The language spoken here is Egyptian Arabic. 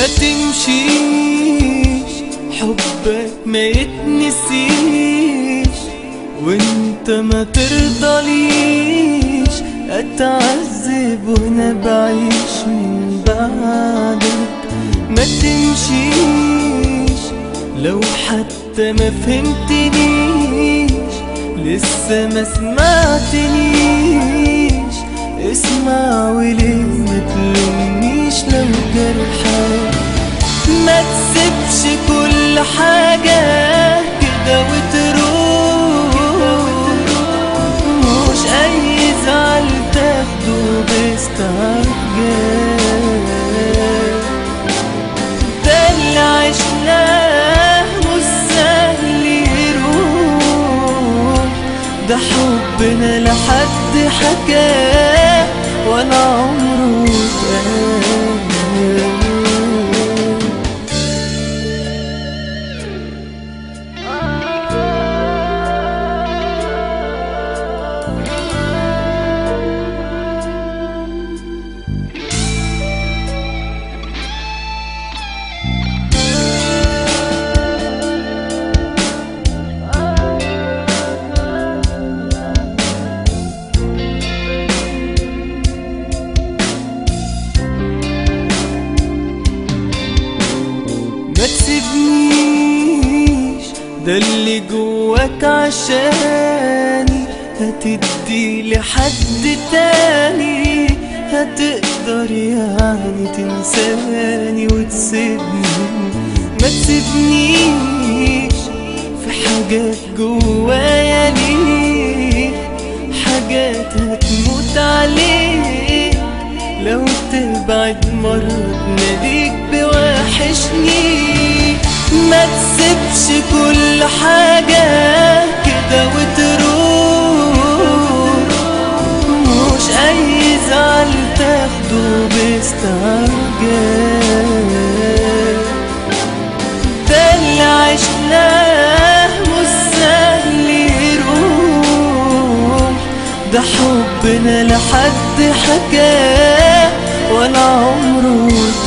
ما تمشيش حبك ما يتنسيش وانت ما ترضليش اتعذب وانا بعيش من بعدك ما تمشيش لو حتى ما فهمتنيش لسه ما سمعتنيش اسمع وليه ما تلومنيش لو جرحك ما تسيبش كل حاجة كده وتروح مش أي زعل تاخده باستعجال ده اللي عشناه مش سهل يروح ده حبنا لحد حكاه ولا عمره اتقال ما تسيبنيش ده اللي جواك عشاني هتدي لحد تاني هتقدر يعني تنساني وتسيبني ما تسيبنيش في حاجات جوايا ليك حاجات هتموت عليك لو تبعد مرة تناديك بوحشني ما تسيبش كل حاجة كده وتروح مش أي زعل تاخده باستعجال ده اللي عشناه مش سهل يروح ده حبنا لحد حكاه ولا عمره